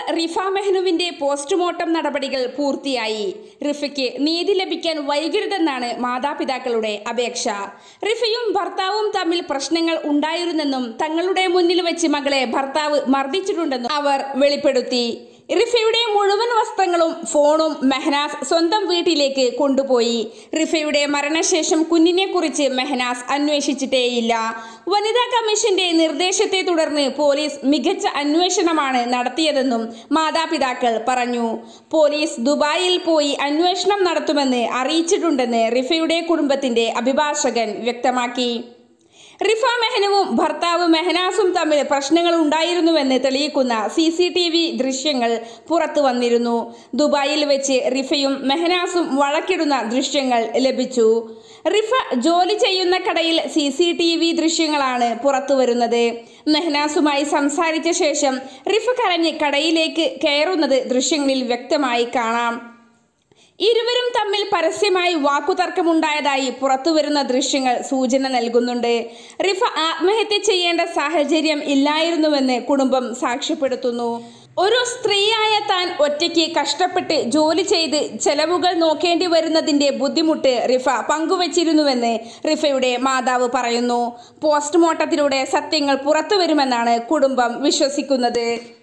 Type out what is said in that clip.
Rifa മെഹ്നുവിന്റെ postmortem നടപടികൾ പൂർത്തിയായി റിഫയ്ക്ക് നീതി ലഭിക്കാൻ വൈകരുതെന്നാണ് മാതാപിതാക്കളുടെ അപേക്ഷ റിഫയും ഭർത്താവും തമ്മിൽ പ്രശ്നങ്ങൾ ഉണ്ടായിരുന്നെന്നും തങ്ങളുടെ മുന്നിൽ വെച്ച് മകളെ ഭർത്താവ് മർദ്ദിച്ചിട്ടുണ്ടെന്നും അവർ വെളിപ്പെടുത്തി റിഫയുടെ മുഴുവൻ വസ്ത്രങ്ങളും ഫോണും മെഹനാസ് സ്വന്തം വീട്ടിലേക്ക് കൊണ്ടുപോയി റിഫയുടെ മരണശേഷം കുഞ്ഞിനെക്കുറിച്ച് മെഹനാസ് അന്വേഷിച്ചിട്ടേയില്ല വനിതാ കമ്മീഷന്റെ നിർദ്ദേശത്തെ തുടർന്ന് പോലീസ് മികച്ച അന്വേഷണമാണ് നടത്തിയതെന്നും മാതാപിതാക്കൾ പറഞ്ഞു പോലീസ് ദുബായിൽ പോയി അന്വേഷണം നടത്തുമെന്ന് അറിയിച്ചിട്ടുണ്ടെന്ന് റിഫയുടെ കുടുംബത്തിന്റെ അഭിഭാഷകൻ വ്യക്തമാക്കി റിഫ മെഹനുവും ഭർത്താവ് മെഹനാസും തമ്മിൽ പ്രശ്നങ്ങൾ ഉണ്ടായിരുന്നുവെന്ന് തെളിയിക്കുന്ന സി സി ടി വി ദൃശ്യങ്ങൾ പുറത്തു വന്നിരുന്നു ദുബായിൽ വെച്ച് റിഫയും മെഹനാസും വഴക്കിടുന്ന ദൃശ്യങ്ങൾ ലഭിച്ചു റിഫ ജോലി ചെയ്യുന്ന കടയിൽ സി സി ടി വി ദൃശ്യങ്ങളാണ് പുറത്തു വരുന്നത് മെഹനാസുമായി സംസാരിച്ച ശേഷം റിഫ കരഞ്ഞ് കടയിലേക്ക് കയറുന്നത് ദൃശ്യങ്ങളിൽ വ്യക്തമായി കാണാം ഇരുവരും തമ്മിൽ പരസ്യമായി വാക്കുതർക്കമുണ്ടായതായി പുറത്തുവരുന്ന ദൃശ്യങ്ങൾ സൂചന നൽകുന്നുണ്ട് റിഫ ആത്മഹത്യ ചെയ്യേണ്ട സാഹചര്യം ഇല്ലായിരുന്നുവെന്ന് കുടുംബം സാക്ഷ്യപ്പെടുത്തുന്നു ഒരു സ്ത്രീയായ താൻ ഒറ്റയ്ക്ക് കഷ്ടപ്പെട്ട് ജോലി ചെയ്ത് ചെലവുകൾ നോക്കേണ്ടി വരുന്നതിന്റെ ബുദ്ധിമുട്ട് റിഫ പങ്കുവച്ചിരുന്നുവെന്ന് റിഫയുടെ മാതാവ് പറയുന്നു പോസ്റ്റ്മോർട്ടത്തിലൂടെ സത്യങ്ങൾ പുറത്തുവരുമെന്നാണ് കുടുംബം വിശ്വസിക്കുന്നത്